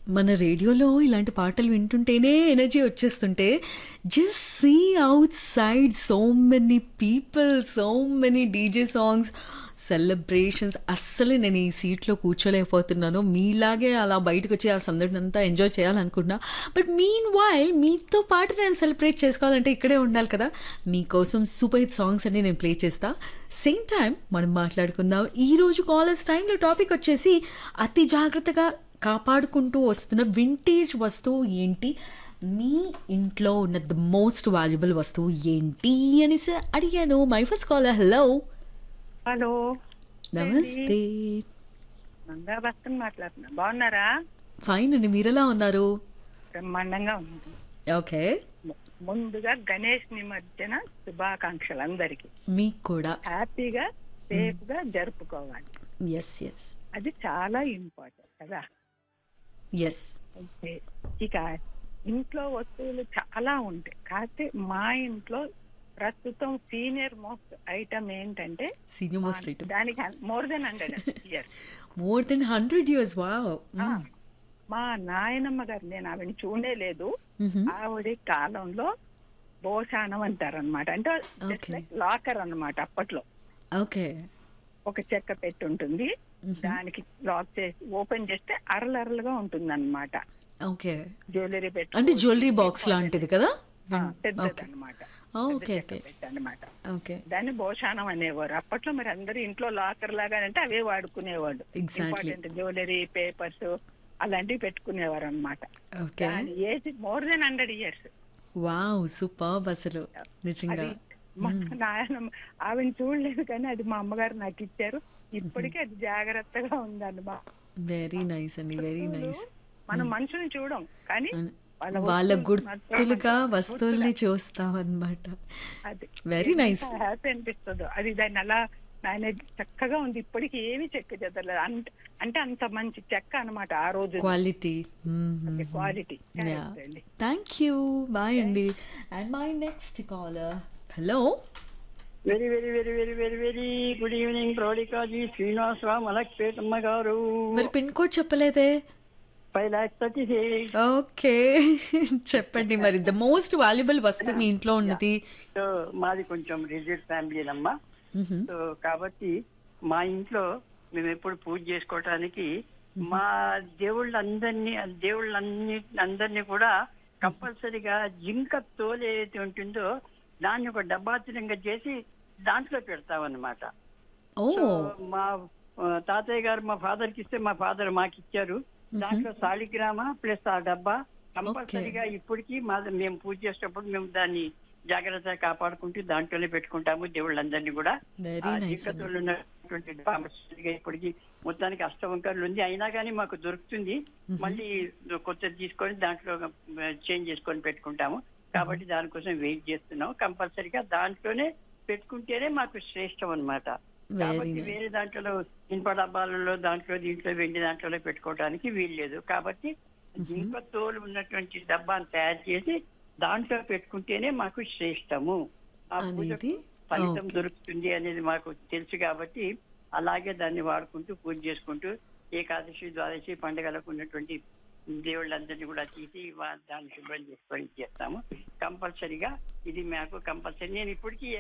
మన రేడియోలో ఇలాంటి పాటలు వింటుంటేనే ఎనర్జీ వచ్చేస్తుంటే just see outside so many people so many DJ songs celebrations అస్సలు నేను ఈ సీట్లో కూర్చోలేకపోతున్నాను మీలాగే అలా బయటకు వచ్చి ఆ సందడిని అంతా ఎంజాయ్ చేయాలనుకున్నా బట్ మీన్ వైల్ మీతో పాటు నేను సెలబ్రేట్ చేసుకోవాలంటే ఇక్కడే ఉండాలి కదా మీకోసం సూపర్ హిట్ సాంగ్స్ అన్ని నేను ప్లే చేస్తా సేమ్ టైం మనం మాట్లాడుకుందాం ఈ రోజు కాలేజ్ టైంలో టాపిక్ వచ్చేసి అతి జాగ్రత్తగా కాపాడుకుంటూ వస్తున్న వింటేజ్ వస్తువు ఏంటి మీ ఇంట్లో ఉన్న ద మోస్ట్ వాల్యుబుల్ వస్తువు ఏంటి అనేసి అడిగాను my first call hello hello నమస్తే మంగా భక్తం మాట్లాడుతున్నా బాగున్నారా ఫైన్ అండి మీరెలా ఉన్నారు బ్రహ్మాండంగా ఉంది ఓకే ము- ముందుగా గణేష్ నిమజ్జన శుభాకాంక్షలు అందరికి మీకు కూడా హ్యాపీగా సేఫ్ గా జరుపుకోవాలి ఎస్ ఎస్ అది చాలా ఇంపార్టెంట్ కదా ఎస్ అయితే ఇక ఇంట్లో వస్తువులు చాలా ఉంటాయి కాకపోతే మా ఇంట్లో ప్రస్తుతం సీనియర్ మోస్ట్ ఐటమ్ ఏంటంటే సీనియర్ మోస్ట్ ఐటమ్ దానికి more than hundred years more than hundred years wow మా నాయనమ్మ గారు నేను ఆవిడని చూడే లేదు ఆవిడ కాలంలో భోషాణం అంటారు అనమాట అంటే Okay. లాకర్ అన్నమాట అప్పట్లో ఓకే ఒక చెక్క పెట్టి ఉంటుంది దానికి లాక్ చేసి ఓపెన్ చేస్తే అరలరలుగా ఉంటుంది అనమాట ఓకే జ్యువెలరీ పెట్టి అంటే జ్యువెలరీ బాక్స్ లాంటిది కదా పెద్దది అనమాట ఓకే ఓకే అనమాట ఓకే దాన్ని భోషాణం అనేవారు అప్పట్లో మరి అందరూ ఇంట్లో లాకర్ లాగా అంటే అవే వాడుకునేవాడు Exactly. ఇంపార్టెంట్ జ్యువెలరీ పేపర్స్ అలాంటివి పెట్టుకునేవారు అనమాట ఓకే దాని age more than hundred years wow super అసలు నిజంగా అది మా నాయన ఆవిడ చూడలేదు కానీ అది మా అమ్మగారు నాకు ఇచ్చారు ఇప్పటికీ అది జాగ్రత్తగా ఉందన్నమాట వెరీ నైస్ అండి వెరీ నైస్ మనం మనుషుని చూడం కానీ వాళ్ళ వాళ్ళ వస్తువులు మాత్రం గుర్తులుగా వస్తువుల్ని చూస్తాం అన్నమాట అది వెరీ నైస్ హ్యాపీ అనిపిస్తుందో అది దాన్ని అలా ఆయన చక్కగా ఉంది ఇప్పటికి ఏమి చెక్క చెదరలేదు అంత అంటే అంత మంచి చెక్క అన్నమాట ఆ రోజు quality quality thank you bye అండి and my next caller hello very very very very very very good evening ప్రౌఢికాజీ శ్రీనివాసరావు మలక్పేటమ్మ గారు మరి పిన్ కోడ్ చెప్పలేదే five lakhs thirty six okay చెప్పండి మరి ద మోస్ట్ వాల్యుబుల్ వస్తువు మీ ఇంట్లో ఉన్నది సో మాది కొంచెం రిజిడ్ ఫ్యామిలీనమ్మా మ్హూ. సో కాబట్టి మా ఇంట్లో మేము ఎప్పుడు పూజ చేసుకోవటానికి మా దేవుళ్ళందరినీ దేవుళ్ళన్ని అందరినీ కూడా కంపల్సరీగా జింక తోలు ఏదైతే ఉంటుందో దాన్ని ఒక డబ్బాతిరంగా చేసి దాంట్లో పెడతామన్నమాట ఓ సో మా ఆ, తాతయ్య గారు మా ఫాదర్ కి ఇస్తే మా ఫాదర్ మాకు ఇచ్చారు దాంట్లో సాలిగ్రామ ప్లస్ ఆ డబ్బా కంపల్సరీగా ఇప్పటికి మా మేము పూజ చేసేటప్పుడు మేము దాన్ని జాగ్రత్తగా కాపాడుకుంటూ దాంట్లోనే పెట్టుకుంటాము దేవుళ్ళందరినీ కూడా వెరీ ఆ నైస్ జింకతోళ్ళు ఉన్నటువంటి డబ్బా కంపల్సరీగా ఇప్పటికి మొత్తానికి అష్టవంకర్లు ఉంది అయినా కానీ మాకు దొరుకుతుంది మళ్ళీ కొత్తది తీసుకొని దాంట్లో చేంజ్ చేసుకొని పెట్టుకుంటాము కాబట్టి దానికోసం వెయిట్ చేస్తున్నాం కంపల్సరీగా దాంట్లోనే పెట్టుకుంటేనే మాకు శ్రేష్టం అన్నమాట వెరీ కాబట్టి నైస్ వేరే దాంట్లో ఇనుప డబ్బాలలో దాంట్లో దీంట్లో వెండి దాంట్లో పెట్టుకోవడానికి వీల్లేదు కాబట్టి ఇనుప తోలు ఉన్నటువంటి డబ్బాను తయారు చేసి దాంట్లో పెట్టుకుంటేనే మాకు శ్రేష్టము ఆ పూజకు అనేది ఫలితం ఓకే. దొరుకుతుంది అనేది మాకు తెలుసు కాబట్టి అలాగే దాన్ని వాడుకుంటూ పూజ చేసుకుంటూ ఏకాదశి ద్వాదశి పండుగలకు ఉన్నటువంటి దేవుళ్ళందరినీ కూడా తీసి వా- దాన్ని శుభ్రం చేసుకొని చేస్తాము కంపల్సరీగా ఇది మాకు కంపల్సరీ నేను ఇప్పటికీ